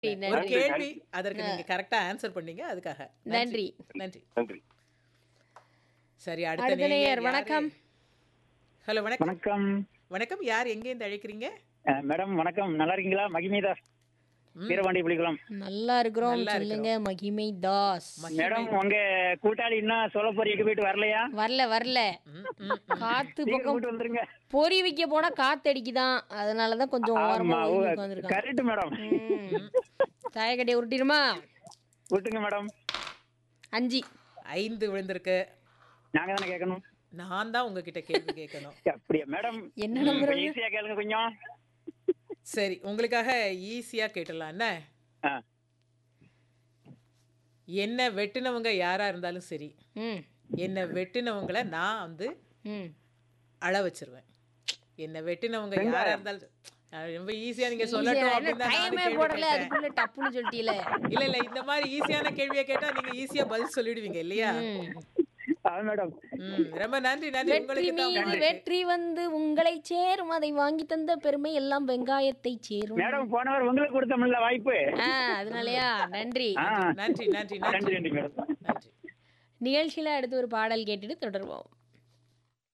ஒரு நன்றி கேள்வி அதற்கு நீங்க கரெக்டா ஆன்சர் பண்ணீங்க அதுக்காக நன்றி நன்றி நன்றி சரி அடுத்த அடுத்த நேயர், நேயர் வணக்கம். ஹலோ வணக்கம் வணக்கம் வணக்கம் யார் எங்க இருந்து அழைக்கிறீங்க அஹ், மேடம் வணக்கம் நல்லா இருக்கீங்களா மகிமேதாஸ் வீரபாண்டி புலிகுளம் நல்லா இருக்கிறோம் நல்லா சொல்லுங்க மகிமை தாஸ் மேடம் உங்க கூட்டாளி இன்னும் சோழப்பொரிக்கு போயிட்டு வரலையா வரல வரல ம், ம், ம். காத்து சீக்கிரம் பக்கம் கூட்டு வந்துருங்க பொறி வைக்க போனா காத்தடிக்குதான் அதனாலதான் கொஞ்சம் ஓரமா ஆமா ஒதுங்கி உட்காந்துருக்காங்க கரெக்ட் மேடம் சாயக்கட்டையை உருட்டிடுமா விட்டுங்க மேடம் அஞ்சு ஐந்து விழுந்திருக்கு நாங்க தானே கேட்கணும் நான் தான் உங்ககிட்ட கேள்வி கேட்கணும் அப்படியா மேடம் என்ன நம்புறது? கொஞ்சம் ஈஸியா கேளுங்க கொஞ்சம் சரி உங்களுக்காக ஈஸியா கேட்டலாம் என்ன ஆ, என்ன வெட்டினவங்க யாரா இருந்தாலும் சரி ம் என்னை வெட்டினவங்கள நான் வந்து ம் அழ வச்சிருவேன் என்னை வெட்டினவங்க யாரா இருந்தாலும் அது ரொம்ப ஈஸியா நீங்க சொல்லட்டும் அப்படின்னு தான் நானும் டைமே கேள்வி போடல கேட்டேன். அதுக்குள்ள டப்புன்னு சொல்லிட்டீல இல்ல இல்ல இந்த மாதிரி ஈஸியான கேள்வியை கேட்டா நீங்க ஈஸியா பதில் சொல்லிடுவீங்க இல்லையா அது மேடம் ம், ரொம்ப நன்றி நன்றி வெற்றி உங்களுக்கு தான் மீது வெற்றி வந்து உங்களை சேரும் அதை வாங்கி தந்த பெருமை எல்லாம் வெங்காயத்தை சேரும் மேடம் போனவர் உங்களுக்கு கொடுத்தோம்ல வாய்ப்பு ஆ அதனாலயா நன்றி ஆ, நன்றி நன்றி நன்றி நன்றி நன்றி மேடம் நன்றி நிகழ்ச்சியில அடுத்து ஒரு பாடல் கேட்டுட்டு தொடர்வோம்